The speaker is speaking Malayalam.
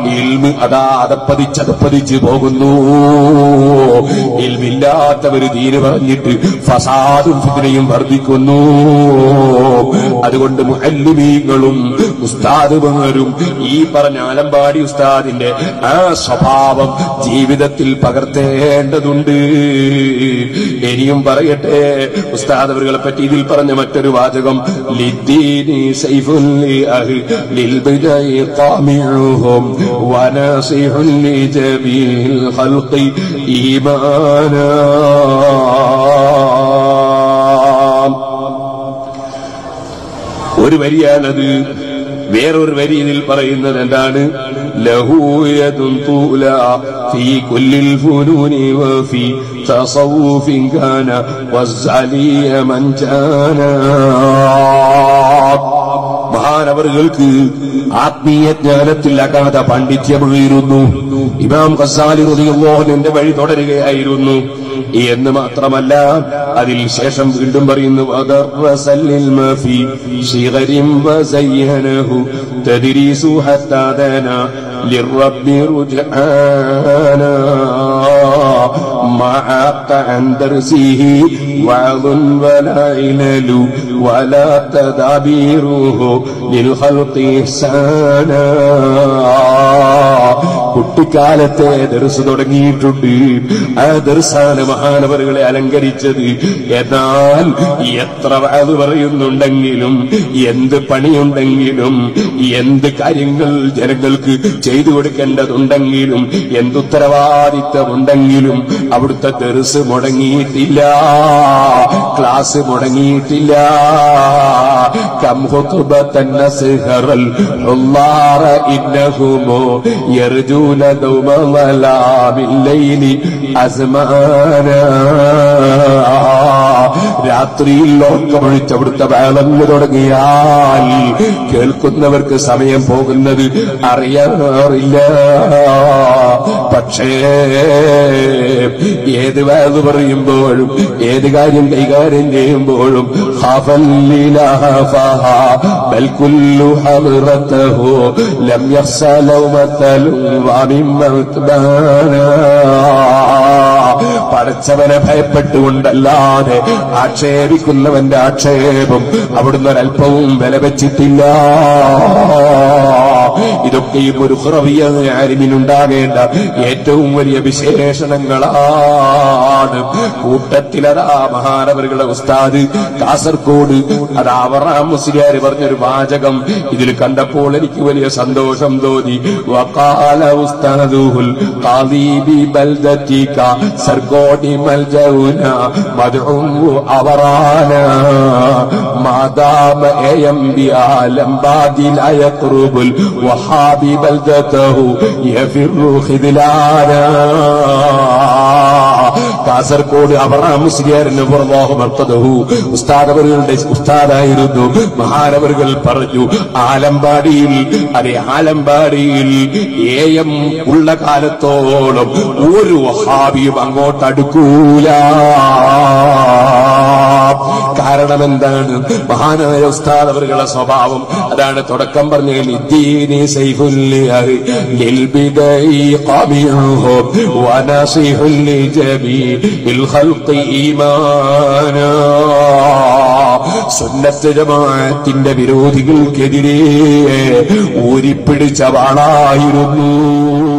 ഇൽമ് അതാ അതപ്പതിച്ചതപ്പതിച്ച് പോകുന്നു ഇൽമില്ലാത്തവര് ദീന് പറഞ്ഞിട്ട് ഫസാദും ഫിത്തിനയും വർദ്ധിക്കുന്നു അതുകൊണ്ട് മുഹല്ലിമീങ്ങളും ഉസ്താദുമാരും ഈ പറഞ്ഞ ആലമ്പാടി ഉസ്താദിന്റെ ആ സ്വഭാവം ജീവിതത്തിൽ പകർത്തേണ്ടതുണ്ട് ഇനിയും പറയട്ടെ ഉസ്താദ് അവരുകളെ പറ്റി ഇതിൽ പറഞ്ഞ മറ്റൊരു വാചകം ലിദ്ദീനി സൈഫുൽ ലിൽ ബിദൈ ഖാമിഉഹും വനസിഹുൽ ലിജമീൽ ഖൽഖി ഈമാനാ ഒരു വരിയാണത് വേറൊരു വരി ഇതിൽ പറയുന്നത് എന്താണ് ലഹൂയതും തൂല ഫീ കുല്ലിൽ ഫുനൂനി വഫീ തസവൂഫിൻ കാന വസ്സലിയ മഞ്ചാന മഹാനവറുകൾക്ക് ആത്മീയ ജ്ഞാനത്തിൽ അഗാധ പാണ്ഡിത്യമുയരുന്നു ഇമാം ഖസാലി റളിയല്ലാഹുവിന്റെ വഴി തുടരുകയായിരുന്നു എന്ന് മാത്രമല്ല അതിൽ ശേഷം വീണ്ടും പറയുന്നു വദറസല്ലിൽ മഫി ശിഗരിം വസയ്യനഹു തദ്രീസു ഹത്താ ദന للرب رجعانا ما عاق عن درسه وعظ ولا علل ولا تدابيره للخلق إحسانا കുട്ടിക്കാലത്തെ ദർസ് തുടങ്ങിയിട്ടുണ്ട് ആ ദർസാണ് മഹാനവറുകളെ അലങ്കരിച്ചത് എന്നാൽ എത്ര അത് പറയുന്നുണ്ടെങ്കിലും എന്ത് പണിയുണ്ടെങ്കിലും എന്ത് കാര്യങ്ങൾ ജനങ്ങൾക്ക് ചെയ്തു കൊടുക്കേണ്ടതുണ്ടെങ്കിലും എന്തുത്തരവാദിത്തമുണ്ടെങ്കിലും അവിടുത്തെ ദർസ് മുടങ്ങിയിട്ടില്ല ക്ലാസ് മുടങ്ങിയിട്ടില്ല കം ഖുതുബത്തൻ നസ്ഹറൽ ഹുല്ലാറ ഇന്നഹുമോ യർജൂന ദൗമ വലാമിൽ ലൈലി അസ്മാന രാത്രിയിൽ ലോകമൊഴിച്ച് അവിടുത്തെ വേളങ്ങ് തുടങ്ങിയാൽ കേൾക്കുന്നവർക്ക് സമയം പോകുന്നത് അറിയാറില്ല പക്ഷേ ഏത് വേദ പറയുമ്പോഴും ഏത് കാര്യം കൈകാര്യം ചെയ്യുമ്പോഴും ഖഫല്ലിലഹഫഹ ബൽ കുല്ലു ഹദ്റതഹു ലം യഖ്സ ലൗമത്തലും വമിമ്മത്ബാന പടച്ചവനെ ഭയപ്പെട്ടുകൊണ്ടല്ലാതെ ആക്ഷേപിക്കുന്നവന്റെ ആക്ഷേപം അവിടുന്ന് ഒരല്പവും വില വെച്ചിട്ടില്ല ഇതൊക്കെയും ഒരു ഹുറവിയ ആരിമിനുണ്ടാകേണ്ട ഏറ്റവും വലിയ വിശേഷണങ്ങളാണ് കൂട്ടത്തിലതാ മഹാനവറുകളെ ഉസ്താദ് കാസർഗോഡ് അതാ അവറാം മുസ്ലിയാർ പറഞ്ഞൊരു വാചകം ഇതിൽ കണ്ടപ്പോൾ എനിക്ക് വലിയ സന്തോഷം തോന്നി വക്കാല ഉസ്താദുഹുൽ ഖാദീബി ബൽദത്തിക സർഗോടി മൽജൗന മദ്ഉ അവറാന മാദാമ എയം ബി ആലം ബാദിൽ അയഖ്റുബുൽ വഹാബി ബൽദതഹു യഫിറു ഖിദ്ലാന കാസർഗോഡ് അബറാം മുസ്ലിയാരിന് പുറമോഹം അർത്ഥതഹു ഉസ്താദവറുകളുടെ ഉസ്താദായിരുന്നു മഹാനവറുകൾ പറഞ്ഞു ആലമ്പാടിയിൽ അതെ ആലമ്പാടിയിൽ ഏയം ഉള്ള കാലത്തോളം ഒരു വഹാബിയും അങ്ങോട്ട് അടുക്കൂല കാരണം എന്താണ് മഹാനായ ഉസ്താദ് അവരുടെ സ്വഭാവം അതാണ് തുടക്കം പറഞ്ഞ ലിദ്ദീനി സൈഫുല്ലിഹി ലിൽബിദൈ ഖബീഹും വനസിഹുൽ ലിജമീൽ ഖൽഖി ഈമാനാ സുന്നത്ത് ജമാഅത്തിന്റെ വിരോധികൾക്കെതിരെ ഊരിപ്പിടിച്ച വാളായിരുന്നു